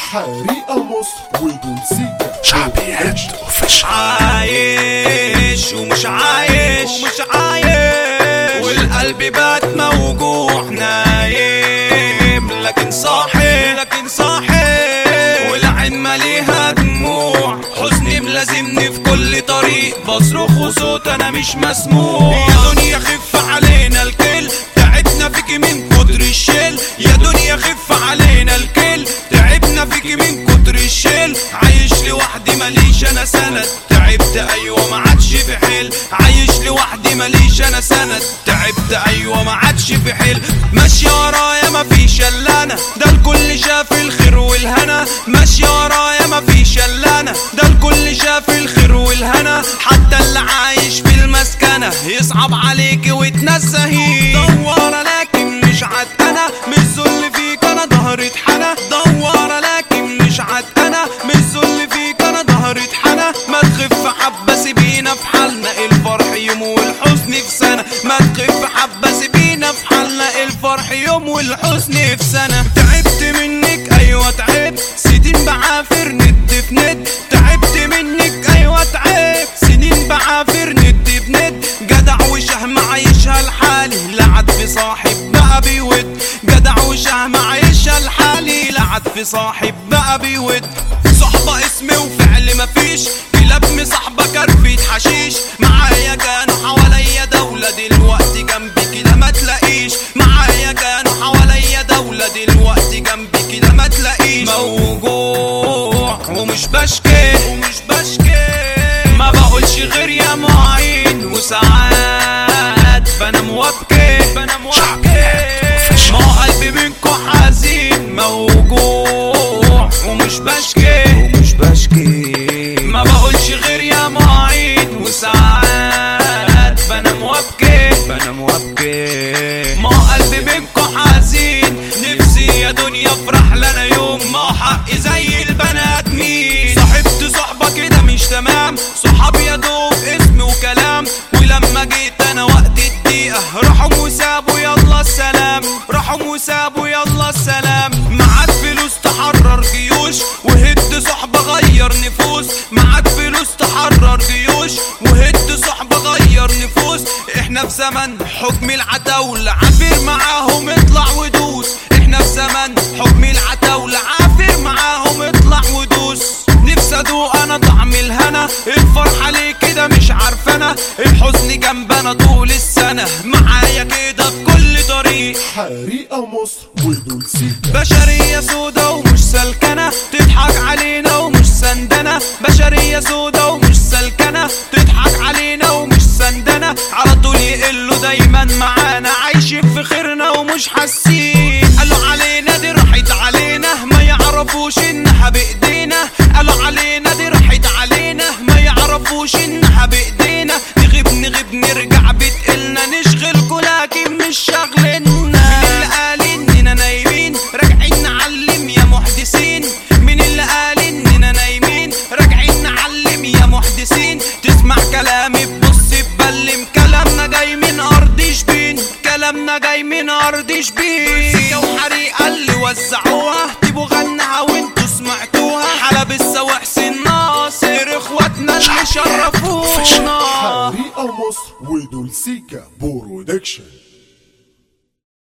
حريقة مصر ودول سيكا شعبيات اوفيشال عايش ومش عايش ومش عايش والقلب بات موجوع نايم لكن صاحي لكن صاحي والعين مليها دموع حزني ملازمني في كل طريق بصرخ وصوت انا مش مسموع يا دنيا خف علينا الكل تعبنا فيكي من كتر الشيل يا دنيا خف علينا الكل تعبنا فيكي من كتر الشيل عايش لوحدي ماليش انا سند تعبت ايوه ما عادش في حيل عايش لوحدي ماليش انا سند تعبت ايوه ما عادش في حيل ماشية ورايا ما فيش الا انا ده الكل شاف الخير والهنا ماشية ورايا ما فيش الا انا ده الكل شاف الخير والهنا حتى اللي عايش في المسكنة يصعب عليكي وتنزهي دوارة لكن مش عتقنة مش ذل فيك انا ظهري اتحنى دوارة لكن مش عتقنة مش ذل فيك انا ظهري اتحنى ما تخف حبة سيبينا في حالنا الفرح يوم والحزن في سنة ما تخف حبة سيبينا في حالنا الفرح يوم والحزن في سنة تعبت منك ايوه تعبت سنين بعافر ند في ند تعبت منك ايوه تعبت سنين بعافر ند في ند جدع وشهم عايشها لحالي لا عاد في صاحب بقى بيود جدع وشهم عايشها لحالي لا عاد في صاحب بقى بيود صحبة اسمي وفعل مفيش كلاب مصاحبة كرفيت حشيش معايا كانوا حواليا دولة دلوقتي جنبي كده ما تلاقيش معايا كانوا حواليا دولة دلوقتي جنبي كده ما تلاقيش موجوع ومش بشكي ومش بشكي ما بقولش غير يا معين وساعات بنام وابكي بنام وابكي ما هو قلبي منكو حزين موجوع ومش بشكي ومش بشكي ما بقولش غير يا معين وساعات بنام وابكي بنام وابكي ما هو قلبي منكو حزين نفسي يا دنيا افرح لنا يوم ما هو حقي زي البني ادمين صاحبت صحبة كده مش تمام صحاب يا دوب اسم وكلام ولما جيت انا وقت الدقيقة راحوا وسابوا يلا السلام راحوا وسابوا يلا السلام معاك فلوس تحرر جيوش وهد صحبة غير نفوس معاك فلوس تحرر جيوش وهد صحبة غير نفوس احنا في زمن حكم العتاولة عافر معاهم اطلع ودوس احنا في زمن حكم العتاولة عافر معاهم اطلع ودوس نفسي ادوق انا طعم الهنا الفرحة ليه كده مش عارفانا الحزن جنبنا طول السنة معايا كده في كل طريق حريقة مصر ودول سيكا بشرية سودا ومش سلكنة تضحك علينا ومش سندنة بشرية سودا ومش سلكنة تضحك علينا ومش سندنة على طول يقلوا دايما معانا عايشين في خيرنا ومش حاسين قالوا علينا دي راحت علينا ما يعرفوش انها بايدينا قالوا علينا دي راحت علينا ما يعرفوش انها بايدينا نغيب نغيب نرجع بتقلنا نشغلكوا لكن مش شاغلنا مين اللي قال اننا نايمين راجعين نعلم يا محدثين مين اللي قال اننا نايمين راجعين نعلم يا محدثين تسمع كلامي تبص تبلم كلامنا جاي من ارض شبين كلامنا جاي من ارض شبين سكه وحريقه اللي وزعوها تبوا غنها وانتوا سمعتوها حلب السواح حسين ناصر اخواتنا اللي شرفونا حريقة مصر ودول سيكا برودكشن